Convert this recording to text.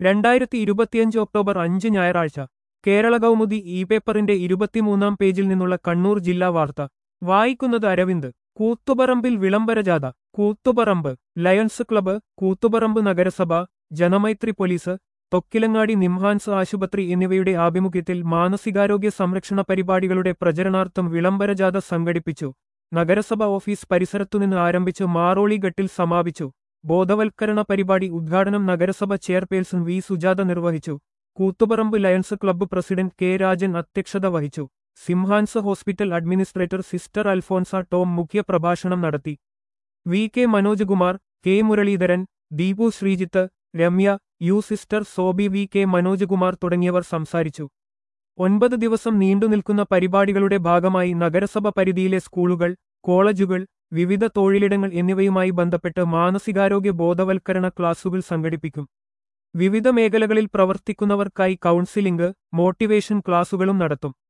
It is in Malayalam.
രണ്ടായിരത്തി ഇരുപത്തിയഞ്ച് ഒക്ടോബർ അഞ്ച് ഞായറാഴ്ച കേരള കൗമുദി ഇ പേപ്പറിന്റെ ഇരുപത്തിമൂന്നാം പേജിൽ നിന്നുള്ള കണ്ണൂർ ജില്ലാ വാർത്ത വായിക്കുന്നത് അരവിന്ദ് കൂത്തുപറമ്പിൽ വിളംബരജാഥ കൂത്തുപറമ്പ് ലയൺസ് ക്ലബ്ബ് കൂത്തുപറമ്പ് നഗരസഭ ജനമൈത്രി പോലീസ് തൊക്കിലങ്ങാടി നിംഹാൻസ് ആശുപത്രി എന്നിവയുടെ ആഭിമുഖ്യത്തിൽ മാനസികാരോഗ്യ സംരക്ഷണ പരിപാടികളുടെ പ്രചരണാർത്ഥം വിളംബരജാഥ സംഘടിപ്പിച്ചു നഗരസഭ ഓഫീസ് പരിസരത്തുനിന്ന് ആരംഭിച്ച് മാറോളി ഘട്ടിൽ സമാപിച്ചു ബോധവൽക്കരണ പരിപാടി ഉദ്ഘാടനം നഗരസഭ ചെയർപേഴ്സൺ വി സുജാത നിർവഹിച്ചു Koothuparamba lions club president K Rajan അധ്യക്ഷത വഹിച്ചു Simhans hospital administrator sister Alphonsa Tom മുഖ്യപ്രഭാഷണം നടത്തി V K Manoj Kumar K Muraleedharan Deepu Sreejith Ramya U sister Sobi V K Manoj Kumar തുടങ്ങിയവർ സംസാരിച്ചു ഒൻപത് ദിവസം നീണ്ടുനിൽക്കുന്ന പരിപാടികളുടെ ഭാഗമായി നഗരസഭ പരിധിയിലെ സ്കൂളുകൾ കോളേജുകൾ വിവിധ തൊഴിലിടങ്ങൾ എന്നിവയുമായി ബന്ധപ്പെട്ട് മാനസികാരോഗ്യ ബോധവൽക്കരണ ക്ലാസുകൾ സംഘടിപ്പിക്കും വിവിധ മേഖലകളിൽ പ്രവർത്തിക്കുന്നവർക്കായി കൗൺസിലിംഗ് മോട്ടിവേഷൻ ക്ലാസുകളും നടത്തും